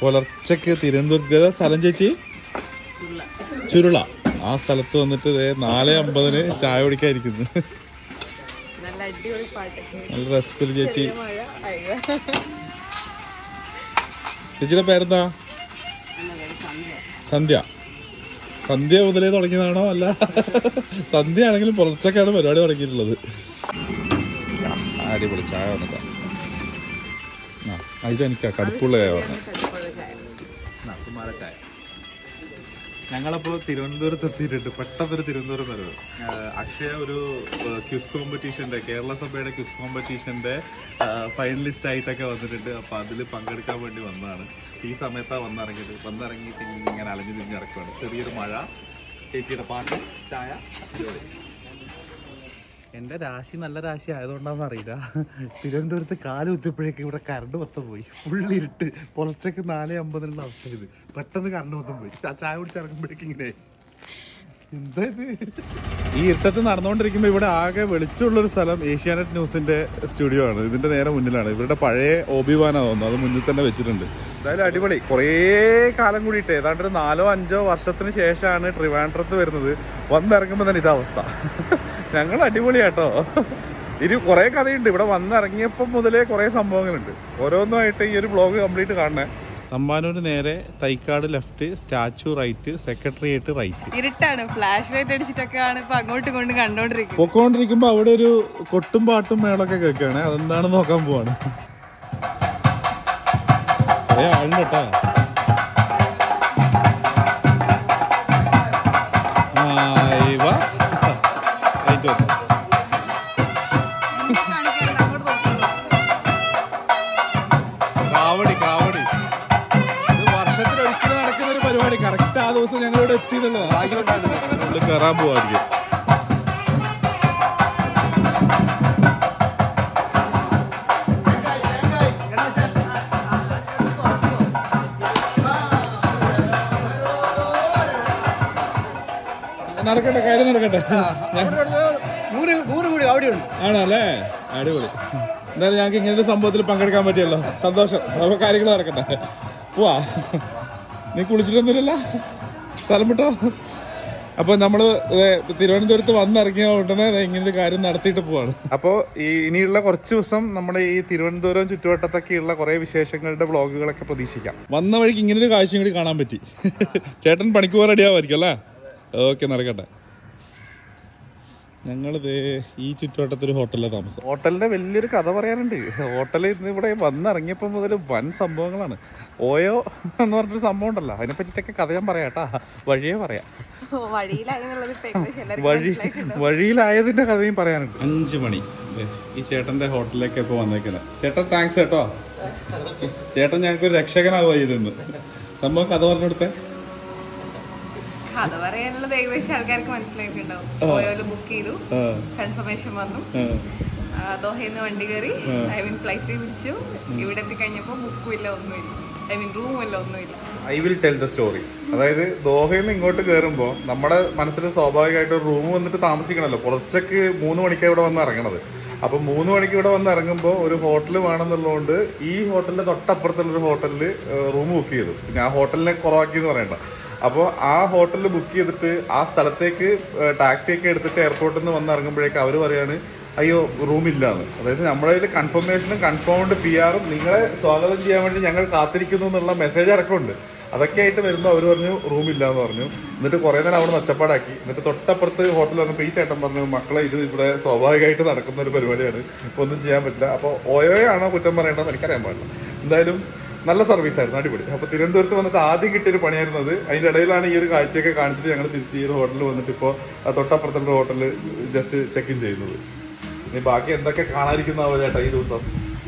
പുലർച്ചക്ക് തിരുവനന്തപുരത്ത് ഏതാ സ്ഥലം ചേച്ചി ചുരുള ആ സ്ഥലത്ത് വന്നിട്ട് ദേ നാല് അമ്പതിന് ചായ കുടിക്കാതിരിക്കുന്നു നല്ല അടിപൊളി പാട്ടൊക്കെ നല്ല രസത്തിൽ ചേച്ചി മഴ അയ്യോ ചേച്ചിയുടെ പേരെന്താ സന്ധ്യ സന്ധ്യ മുതലേ തുടങ്ങിയതാണോ അല്ല സന്ധ്യ ആണെങ്കിലും പുലർച്ചക്കാണ് പരിപാടി തുടങ്ങിയിട്ടുള്ളത് ആ, അടിപൊളി ചായ വന്നിട്ടാ ആ ഇത് എനിക്കാ കടുപ്പുള്ള ചായ പറഞ്ഞു ചായ ഞങ്ങളപ്പോൾ തിരുവനന്തപുരത്ത് എത്തിയിട്ടുണ്ട് പെട്ടെന്നൊരു തിരുവനന്തപുരം വരവ് അക്ഷയ ഒരു ക്വിസ് കോമ്പറ്റീഷന്റെ കേരള സഭയുടെ ക്വിസ് കോമ്പറ്റീഷന്റെ ഫൈനലിസ്റ്റ് ആയിട്ടൊക്കെ വന്നിട്ടുണ്ട് അപ്പൊ അതിൽ പങ്കെടുക്കാൻ വേണ്ടി വന്നതാണ് ഈ സമയത്താണ് വന്നിറങ്ങിയത് വന്നിറങ്ങിയിട്ട് ഇങ്ങനെ അലഞ്ഞു തിരിഞ്ഞ് ഇറക്കുവാണ് ചെറിയൊരു മഴ ചേച്ചിയുടെ പാട്ട് ചായ അടിപൊളി. എന്റെ രാശി നല്ല രാശി ആയതുകൊണ്ടാണെന്ന് അറിയില്ല തിരുവനന്തപുരത്ത് കാല് കുത്തിയപ്പോഴേക്ക് ഇവിടെ കറണ്ട് മൊത്തം പോയി ഫുള്ളിരുട്ട് പുലർച്ചക്ക് നാല് അമ്പതിനുള്ള അവസ്ഥ ഇത് പെട്ടെന്ന് കറണ്ട് മൊത്തം പോയി ആ ചായ കുടിച്ചിറങ്ങുമ്പോഴേക്ക് ഇങ്ങനെ എന്താ ഇത് ഈ ഇരുട്ടത്ത് നടന്നുകൊണ്ടിരിക്കുമ്പോൾ ഇവിടെ ആകെ വെളിച്ചമുള്ളൊരു സ്ഥലം ഏഷ്യാനെറ്റ് ന്യൂസിന്റെ സ്റ്റുഡിയോ ആണ് ഇതിന്റെ നേരെ മുന്നിലാണ് ഇവരുടെ പഴയ ഓബിവാനാ തോന്നുന്നു അത് മുന്നിൽ തന്നെ വെച്ചിട്ടുണ്ട് എന്തായാലും അടിപൊളി കുറേ കാലം കൂടിയിട്ട് ഏതാണ്ട് ഒരു നാലോ അഞ്ചോ വർഷത്തിന് ശേഷമാണ് ട്രിവാൻഡ്രത്ത് വരുന്നത് വന്നിറങ്ങുമ്പോൾ തന്നെ ഇതവസ്ഥ ഞങ്ങൾ അടിപൊളിയാട്ടോ ഇനി കുറേ കഥയുണ്ട് ഇവിടെ വന്നിറങ്ങിയപ്പോൾ മുതലേ കുറേ സംഭവങ്ങളുണ്ട് ഓരോന്നുമായിട്ട് ഈ ഒരു വ്ളോഗ് കംപ്ലീറ്റ് കാണണേ തമ്പാനൂര് നേരെ Thycaud left statue right secretariat right ഇരുട്ടാണ് ഫ്ലാഷ് ലൈറ്റ് അടിച്ചിട്ടൊക്കെയാണ് ഇപ്പൊ അങ്ങോട്ടും ഇങ്ങോട്ടും കണ്ടോണ്ടിരിക്കുന്നത് പൊക്കോണ്ടിരിക്കുമ്പോ അവിടെ ഒരു കൊട്ടും പാട്ടും മേളൊക്കെ കേൾക്കാണ് അതെന്താണെന്ന് നോക്കാൻ പോവാണ് കുറേ ആളുണ്ട് കേട്ടോ ആ, ഇവ. Right വന്നു. കാവടി കാവടി ഇത് വർഷത്തിൽ ഒരിക്കലും നടക്കുന്ന ഒരു പരിപാടി കറക്റ്റ് ആ ദിവസം ഞങ്ങൾ ഇവിടെ എത്തി എന്നുള്ളതാണ് ഉള്ളിൽ കയറാൻ പോവായിരിക്കും നടക്കട്ടെ കാര്യം നടക്കട്ടെ നൂറ് നൂറ് കൂടി അവിടെയുണ്ട് ആണല്ലേ അടിപൊളി എന്തായാലും ഞങ്ങൾക്ക് ഇങ്ങനെ ഒരു സംഭവത്തിൽ പങ്കെടുക്കാൻ പറ്റിയല്ലോ സന്തോഷം അപ്പൊ കാര്യങ്ങൾ നടക്കട്ടെ പോവാ നീ കുളിച്ചിട്ടൊന്നുമില്ലല്ലോ സ്ഥലം വിട്ടോ അപ്പൊ നമ്മള് ദേ തിരുവനന്തപുരത്ത് വന്നിറങ്ങിയ ഉടനെ ദേ ഇങ്ങനെ ഒരു കാര്യം നടത്തിയിട്ട് പോവാണ് അപ്പോ ഈ ഇനിയുള്ള കുറച്ച് ദിവസം നമ്മുടെ ഈ തിരുവനന്തപുരം ചുറ്റുവട്ടത്തൊക്കെയുള്ള കുറെ വിശേഷങ്ങളുടെ വ്ളോഗുകളൊക്കെ പ്രതീക്ഷിക്കാം വന്ന വഴിക്ക് ഇങ്ങനെ ഒരു കാഴ്ചയും കൂടി കാണാൻ പറ്റി ചേട്ടൻ പണിക്ക് പോകാൻ റെഡിയാവുമായിരിക്കും അല്ലേ ഓക്കെ നടക്കട്ടെ ഞങ്ങളിത് ഈ ചുറ്റുവട്ടത്തൊരു ഹോട്ടലിലാണ് താമസം ഹോട്ടലിന്റെ വലിയൊരു കഥ പറയാനുണ്ട് ഹോട്ടലിൽ ഇന്ന് ഇവിടെ വന്നിറങ്ങിയപ്പോൾ മുതൽ വൻ സംഭവങ്ങളാണ് ഓയോ എന്ന് പറഞ്ഞൊരു സംഭവം ഉണ്ടല്ലോ അതിനെ പറ്റിയിട്ടൊക്കെ കഥ ഞാൻ പറയാം കേട്ടാ വഴിയേ പറയാം വഴിയിലായെന്നുള്ളത് ഇപ്പൊ ഏകദേശം എല്ലാവർക്കും വഴി മനസ്സിലായിട്ടുണ്ടാവും. വഴിയിലായതിന്റെ കഥയും പറയാനുണ്ട് അഞ്ചു മണി ദേ, ഈ ചേട്ടന്റെ ഹോട്ടലിലേക്ക് ഇപ്പൊ വന്നേക്കുന്നത് ചേട്ടൻ താങ്ക്സ് കേട്ടോ ചേട്ടൻ ഞങ്ങൾക്ക് ഒരു രക്ഷകനാവുക ചെയ്തെന്ന് സംഭവം കഥ പറഞ്ഞു കൊടുത്തേ കഥ പറയാനുള്ളത് ഏകദേശം ആൾക്കാർക്ക് മനസ്സിലായിട്ടുണ്ടാവും ഓയോല് ബുക്ക് ചെയ്തു ആ, കൺഫർമേഷൻ വന്നു ആ. ആ, ദോഹയിൽ നിന്ന് വണ്ടി കയറി ഐ മീൻ ഫ്ലൈറ്റ് പിടിച്ചു ഇവിടെ എത്തിക്കഴിഞ്ഞപ്പോൾ ബുക്കും ഇല്ല ഒന്നുമില്ല ഐ മീൻ റൂമും ഇല്ല ഒന്നുമില്ല I will tell the story അതായത് ദോഹയിൽ നിന്ന് ഇങ്ങോട്ട് കയറുമ്പോൾ നമ്മുടെ മനസ്സിൽ സ്വാഭാവികമായിട്ട് ഒരു റൂം വന്നിട്ട് താമസിക്കണമല്ലോ പുറച്ചക്ക് മൂന്ന് മണിക്കാണ് ഇവിടെ വന്ന് ഇറങ്ങണത് അപ്പൊ മൂന്ന് മണിക്ക് ഇവിടെ വന്ന് ഇറങ്ങുമ്പോൾ ഒരു ഹോട്ടൽ വേണമെന്നുള്ളതുകൊണ്ട് ഈ ഹോട്ടലിന്റെ തൊട്ടപ്പുറത്തുള്ള ഒരു ഹോട്ടലിൽ റൂം ബുക്ക് ചെയ്തു പിന്നെ ആ ഹോട്ടലിനെ കുറവാക്കി എന്ന് പറയണ്ട അപ്പോൾ ആ ഹോട്ടലിൽ ബുക്ക് ചെയ്തിട്ട് ആ സ്ഥലത്തേക്ക് ടാക്സി ഒക്കെ എടുത്തിട്ട് എയർപോർട്ടിൽ നിന്ന് വന്ന് ഇറങ്ങുമ്പോഴേക്ക് അവർ പറയാണ് അയ്യോ റൂമില്ലാന്ന് അതായത് നമ്മുടെ കയ്യിൽ കൺഫർമേഷനും കൺഫേംഡ് പി ആറും നിങ്ങളെ സ്വാഗതം ചെയ്യാൻ വേണ്ടി ഞങ്ങൾ കാത്തിരിക്കുന്നു എന്നുള്ള മെസ്സേജ് അടക്കമുണ്ട് അതൊക്കെ ആയിട്ട് വരുമ്പോൾ അവർ പറഞ്ഞു റൂമില്ല എന്ന് പറഞ്ഞു എന്നിട്ട് കുറേ നേരം അവിടെ ഒച്ചപ്പാടാക്കി എന്നിട്ട് തൊട്ടപ്പുറത്ത് ഹോട്ടൽ വന്നപ്പോൾ ഈ ചേട്ടൻ പറഞ്ഞു മക്കളെ ഇത് ഇവിടെ സ്വാഭാവികമായിട്ട് നടക്കുന്ന ഒരു പരിപാടിയാണ് ഇപ്പോൾ ഒന്നും ചെയ്യാൻ പറ്റില്ല അപ്പോൾ ഓയോയാണോ കുറ്റം പറയേണ്ടതെന്ന് എനിക്കറിയാൻ പാടില്ല എന്തായാലും നല്ല സർവീസ് ആയിരുന്നു അടിപൊളി അപ്പോൾ തിരുവനന്തപുരത്ത് വന്നിട്ട് ആദ്യം കിട്ടിയൊരു പണിയായിരുന്നത് അതിൻ്റെ ഇടയിലാണ് ഈ ഒരു കാഴ്ചയൊക്കെ കാണിച്ചിട്ട് ഞങ്ങൾ തിരിച്ച് ഈ ഒരു ഹോട്ടലിൽ വന്നിട്ട് ഇപ്പോൾ തൊട്ടപ്പുറത്തുള്ള ഹോട്ടലിൽ ജസ്റ്റ് ചെക്ക് ഇൻ ചെയ്യുന്നത് ഇനി ബാക്കി എന്തൊക്കെ കാണാതിരിക്കുന്നതാവോ ചേട്ടാ ഈ ദിവസം